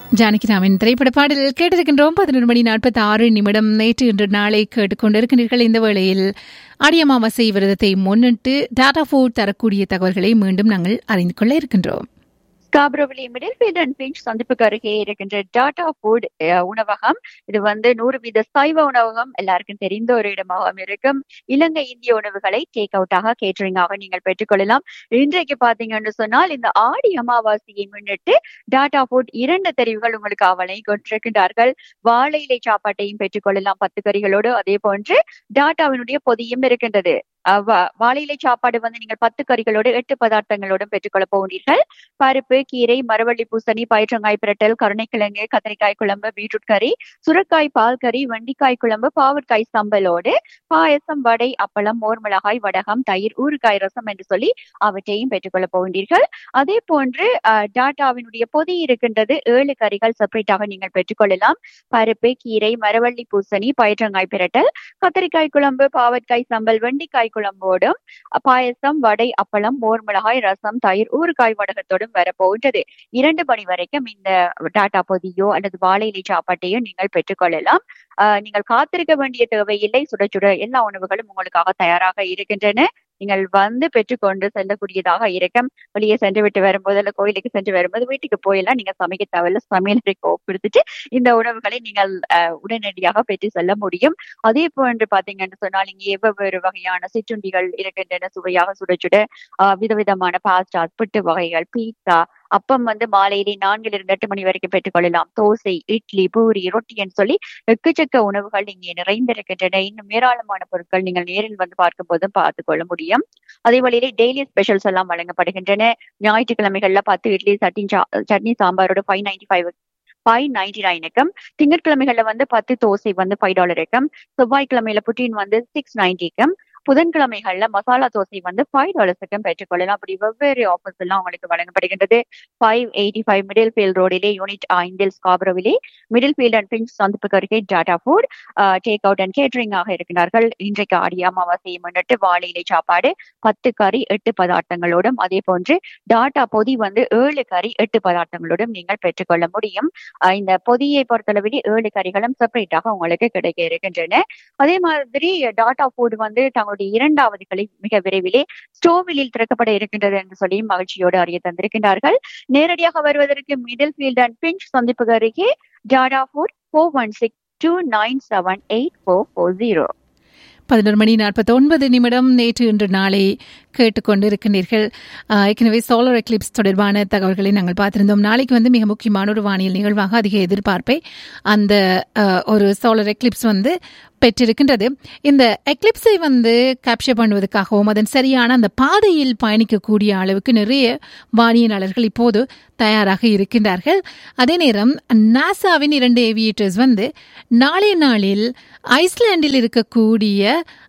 ஜானகிராமின் திரைப்பட பாடலில் கேட்டிருக்கின்றோம் பதினொரு மணி நாற்பத்தி ஆறு நிமிடம் நேற்று இன்று நாளை கேட்டுக்கொண்டிருக்கின்றீர்கள் இந்த வேளையில் அடியமாவாசை விரதத்தை முன்னிட்டு டாடா ஃபோர்ட் தரக்கூடிய தகவல்களை மீண்டும் நாங்கள் அறிந்து கொள்ள இருக்கின்றோம் ஸ்காப்ரோவிலி மிடில் ஃபீல்ட் அண்ட் பிஞ்ச் சந்திப்புக்கு அருகே இருக்கின்ற டாடா ஃபுட் உணவகம் இது வந்து நூறு வீத சைவ உணவகம் எல்லாருக்கும் தெரிந்த ஒரு இடமாகவும் இருக்கும் இலங்கை இந்திய உணவுகளை டேக் அவுட்டாக கேட்டரிங்காக நீங்கள் பெற்றுக்கொள்ளலாம் இன்றைக்கு பாத்தீங்கன்னு சொன்னால் இந்த ஆடி அமாவாசையை முன்னிட்டு டாடா ஃபுட் இரண்டு தெரிவுகள் உங்களுக்கு அவளை கொண்டிருக்கின்றார்கள் வாழை இலை சாப்பாட்டையும் பெற்றுக்கொள்ளலாம் பத்து கறிகளோடு அதே போன்று டாட்டாவினுடைய பொதியும் இருக்கின்றது வாழை இலை சாப்பாடு வந்து நீங்கள் பத்து கறிகளோடு எட்டு பதார்த்தங்களோடும் பெற்றுக்கொள்ள போகிறீர்கள் பருப்பு கீரை மரவள்ளி பூசணி பயிற்றங்காய் பிரட்டல் கருணைக்கிழங்கு கத்திரிக்காய் குழம்பு பீட்ரூட் கறி சுரக்காய் பால் கறி வெண்டிக்காய் குழம்பு பாவற்காய் சம்பலோடு பாயசம் வடை அப்பளம் மோர் மிளகாய் வடகம் தயிர் ஊறுகாய் ரசம் என்று சொல்லி அவற்றையும் பெற்றுக்கொள்ள போகின்றீர்கள் அதே போன்று டாட்டாவினுடைய பொதி இருக்கின்றது ஏழு கறிகள் செப்பரேட்டாக நீங்கள் பெற்றுக்கொள்ளலாம் பருப்பு கீரை மரவள்ளி பூசணி பயிற்றங்காய் பிரட்டல் கத்திரிக்காய் குழம்பு பாவற்காய் சம்பல் வெண்டிக்காய் குழம்போடும் பாயசம் வடை அப்பளம் மோர் மிளகாய் ரசம் தயிர் ஊறுகாய் வடகத்தோடும் வரப்போகின்றது இரண்டு மணி வரைக்கும் இந்த டாட்டா பொதியோ அல்லது வாழை இலை சாப்பாட்டையோ நீங்கள் பெற்றுக்கொள்ளலாம் நீங்கள் காத்திருக்க வேண்டிய தேவையில்லை சுட சுட எல்லா உணவுகளும் உங்களுக்காக தயாராக இருக்கின்றன நீங்கள் வந்து பெற்றுக்கொண்டு செல்லக்கூடியதாக இருக்கும் வெளியே சென்று விட்டு வரும்போது அல்ல கோயிலுக்கு சென்று வரும்போது வீட்டுக்கு போயெல்லாம் நீங்க சமைக்க தேவையில்ல சமையலறை கொடுத்துட்டு இந்த உணவுகளை நீங்கள் உடனடியாக பெற்று செல்ல முடியும் அதே போன்று பாத்தீங்கன்னு சொன்னால் இங்கே வெவ்வேறு வகையான சிற்றுண்டிகள் இருக்கின்றன சுவையாக சுட சுட விதவிதமான பாஸ்டா புட்டு வகைகள் பீட்சா அப்பம் வந்து மாலையிலே நான்கில் இருந்து எட்டு மணி வரைக்கும் பெற்றுக்கொள்ளலாம் தோசை இட்லி பூரி ரொட்டின்னு சொல்லி எக்கச்சக்க உணவுகள் இங்கே நிறைந்திருக்கின்றன இன்னும் ஏராளமான பொருட்கள் நீங்கள் நேரில் வந்து பார்க்கும் போதும் பார்த்து கொள்ள முடியும் அதே வழியிலே டெய்லி ஸ்பெஷல்ஸ் எல்லாம் வழங்கப்படுகின்றன ஞாயிற்றுக்கிழமைகள்ல பத்து இட்லி சட்னி சட்னி சாம்பாரோட five ninety five five ninety நைனுக்கும் திங்கட்கிழமைகள்ல வந்து பத்து தோசை வந்து ஃபைவ் டாலருக்கும் செவ்வாய்க்கிழமையில புட்டின் வந்து சிக்ஸ் நைன்டிக்கும் புதன்கிழமைகள்ல மசாலா தோசை வந்து ஃபைவ் டாலர்ஸுக்கும் பெற்றுக்கொள்ளலாம் அப்படி வெவ்வேறு ஆஃபர்ஸ் எல்லாம் உங்களுக்கு வழங்கப்படுகின்றது five eighty five Middlefield ரோடிலே யூனிட் ஐந்தில் ஸ்காப்ரோவிலே மிடில் ஃபீல்ட் அண்ட் பிஞ்ச் சந்திப்புக்கு அருகே Tata food takeout and catering ஆக இருக்கிறார்கள் இன்றைக்கு ஆடி அமாவாசையை முன்னிட்டு வாழை இலை சாப்பாடு பத்து கறி எட்டு பதார்த்தங்களோடும் அதே போன்று டாட்டா பொதி வந்து ஏழு கறி எட்டு பதார்த்தங்களோடும் நீங்கள் பெற்றுக்கொள்ள முடியும் இந்த பொதியை பொறுத்தளவில் ஏழு கறிகளும் செப்பரேட்டாக உங்களுக்கு கிடைக்க இருக்கின்றன அதே மாதிரி டாட்டா ஃபுட் வந்து தங்களுடைய இரண்டாவது கிளை மிக விரைவிலே ஸ்டோவிலில் திறக்கப்பட இருக்கின்றது என்று சொல்லி மகிழ்ச்சியோடு அறிய தந்திருக்கின்றார்கள் நேரடியாக வருவதற்கு மிடில் ஃபீல்ட் அண்ட் பிஞ்ச் சந்திப்பு அருகே Tata food four one six two nine seven eight four four zero பதினொரு மணி நாற்பத்தி ஒன்பது நிமிடம் நேற்று இன்று நாளை கேட்டுக்கொண்டு இருக்கின்றீர்கள் ஏற்கனவே சோலர் எக்லிப்ஸ் தொடர்பான தகவல்களை நாங்கள் பார்த்திருந்தோம் நாளைக்கு வந்து மிக முக்கியமான ஒரு வானியல் நிகழ்வாக அதிக எதிர்பார்ப்பை அந்த ஒரு சோலர் எக்லிப்ஸ் வந்து பெற்றிருக்கின்றது இந்த எக்லிப்ஸை வந்து கேப்சர் பண்ணுவதற்காகவும் அதன் சரியான அந்த பாதையில் பயணிக்கக்கூடிய அளவுக்கு நிறைய வானியலாளர்கள் இப்போது தயாராக இருக்கின்றார்கள் அதே நேரம் நாசாவின் இரண்டு ஏவியேட்டர்ஸ் வந்து நாளை நாளில் ஐஸ்லாண்டில் இருக்கக்கூடிய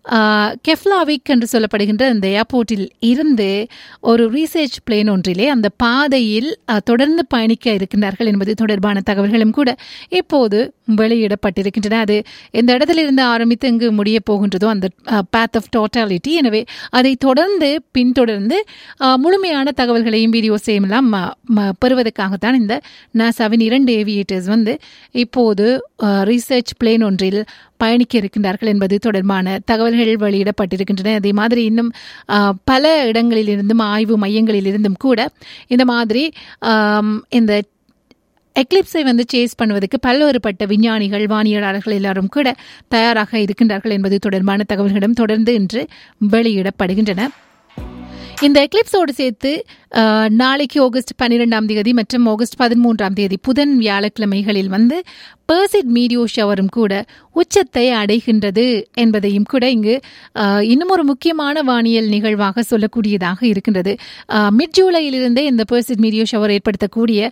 கெஃப்லாவிக் என்று சொல்லப்படுகின்ற அந்த ஏர்போர்ட்டில் இருந்து ஒரு ரீசர்ச் பிளேன் ஒன்றிலே அந்த பாதையில் தொடர்ந்து பயணிக்க இருக்கின்றார்கள் என்பது தொடர்பான தகவல்களும் கூட இப்போது வெளியிடப்பட்டிருக்கின்றன அது எந்த இடத்துல இருந்து ஆரம்பித்து இங்கு முடிய போகின்றதோ அந்த பேத் ஆஃப் டோட்டாலிட்டி எனவே அதை தொடர்ந்து பின்தொடர்ந்து முழுமையான தகவல்களையும் வீடியோஸையும் எல்லாம் பெறுவதற்காகத்தான் இந்த நாசாவின் இரண்டு ஏவியேட்டர்ஸ் வந்து இப்போது ரீசர்ச் பிளேன் ஒன்றில் பயணிக்க இருக்கின்றார்கள் என்பது தொடர்பான தகவல்கள் வெளியிடப்பட்டிருக்கின்றன அதே மாதிரி இன்னும் பல இடங்களிலிருந்தும் ஆய்வு மையங்களிலிருந்தும் கூட இந்த மாதிரி இந்த எக்லிப்ஸை வந்து சேஸ் பண்ணுவதற்கு பல்வேறுபட்ட விஞ்ஞானிகள் வானியலாளர்கள் எல்லாரும் கூட தயாராக இருக்கின்றார்கள் என்பது தொடர்பான தகவல்களும் தொடர்ந்து இன்று வெளியிடப்படுகின்றன இந்த எக்லிப்ஸோடு சேர்த்து நாளைக்கு ஆகஸ்ட் பன்னிரெண்டாம் தேதி மற்றும் ஆகஸ்ட் பதிமூன்றாம் தேதி புதன் வியாழக்கிழமைகளில் வந்து பர்சிட் மீடியோ ஷவரும் கூட உச்சத்தை அடைகின்றது என்பதையும் கூட இங்கு இன்னும் ஒரு முக்கியமான வானியல் நிகழ்வாக சொல்லக்கூடியதாக இருக்கின்றது மிட் ஜூலையிலிருந்தே இந்த பர்சிட் மீடியோ ஷவர் ஏற்படுத்தக்கூடிய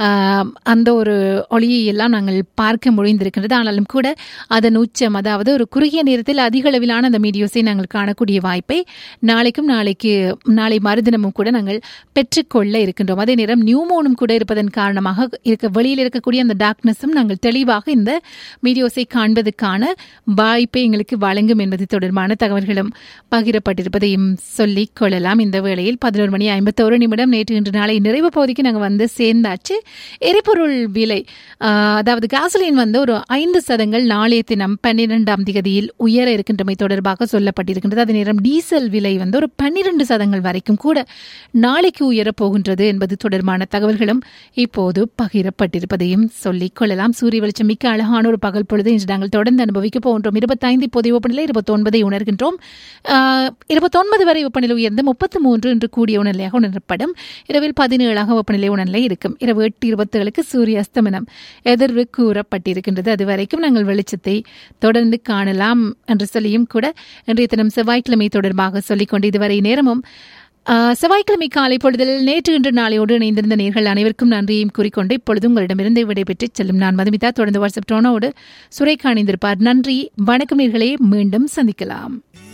அந்த ஒரு ஒளியை எல்லாம் நாங்கள் பார்க்க முடிந்திருக்கின்றது ஆனாலும் கூட அதன் உச்சம் அதாவது ஒரு குறுகிய நேரத்தில் அதிக அளவிலான அந்த மீடியோஸை நாங்கள் காணக்கூடிய வாய்ப்பை நாளைக்கும் நாளைக்கு நாளை மறுதினமும் கூட நாங்கள் பெற்றுக்கொள்ள இருக்கின்றோம் அதே நேரம் நியூமோனும் கூட இருப்பதன் காரணமாக இருக்க வெளியில் இருக்கக்கூடிய அந்த டார்க்னஸும் நாங்கள் தெளிவாக இந்த வீடியோஸை காண்பதற்கான வாய்ப்பை எங்களுக்கு வழங்கும் என்பது தொடர்பான தகவல்களும் பகிரப்பட்டிருப்பதையும் சொல்லிக் கொள்ளலாம் இந்த வேளையில் பதினோரு மணி ஐம்பத்தோரு நிமிடம் நேற்று இன்று நாளை நிறைவு பகுதிக்கு நாங்கள் வந்து சேர்ந்தாச்சு எரிபொருள் விலை ஆஹ், அதாவது காசோலின் வந்து ஒரு ஐந்து சதங்கள் நாளைய தினம் பன்னிரெண்டாம் திகதியில் உயர இருக்கின்றமை தொடர்பாக சொல்லப்பட்டிருக்கின்றது அதே நேரம் டீசல் விலை வந்து ஒரு பன்னிரண்டு சதங்கள் வரைக்கும் கூட நாளைக்கு உயரப் போகின்றது என்பது தொடர்பான தகவல்களும் இப்போது பகிரப்பட்டிருப்பதையும் சொல்லிக் கொள்ளலாம் சூரிய வெளிச்சம் மிக்க அழகான ஒரு பகல் பொழுது இன்று நாங்கள் தொடர்ந்து அனுபவிக்க போகின்றோம் இருபத்தைந்து இப்போதைய வெப்பநிலை இருபத்தொன்பதை உணர்கின்றோம் ஆஹ், இருபத்தொன்பது வரை வெப்பநிலை உயர்ந்து முப்பத்து மூன்று என்று கூடிய உணர்நிலையாக உணரப்படும் இரவில் பதினேழாக வெப்பநிலை உணர்நிலை இருக்கும் இரவு எட்டு இருபத்தேழுக்கு சூரிய அஸ்தமனம் எதிர்வு கூறப்பட்டிருக்கின்றது அது வரைக்கும் நாங்கள் வெளிச்சத்தை தொடர்ந்து காணலாம் என்று சொல்லியும் கூட இன்றைய தினம் செவ்வாய்க்கிழமை தொடர்பாக சொல்லிக்கொண்டு இதுவரை நேரமும் ஆ, செவ்வாய்க்கிழமை காலை பொழுதில் நேற்று இன்று நாளையோடு இணைந்திருந்த நேர்கள் அனைவருக்கும் நன்றியையும் கூறிக்கொண்டு இப்பொழுது உங்களிடமிருந்து விடைபெற்று செல்லும் நான் மதுமிதா தொடர்ந்து வாட்ஸ்அப் டோனோடு சுரேகா இணைந்திருப்பார் நன்றி வணக்கம் நேர்களே மீண்டும் சந்திக்கலாம்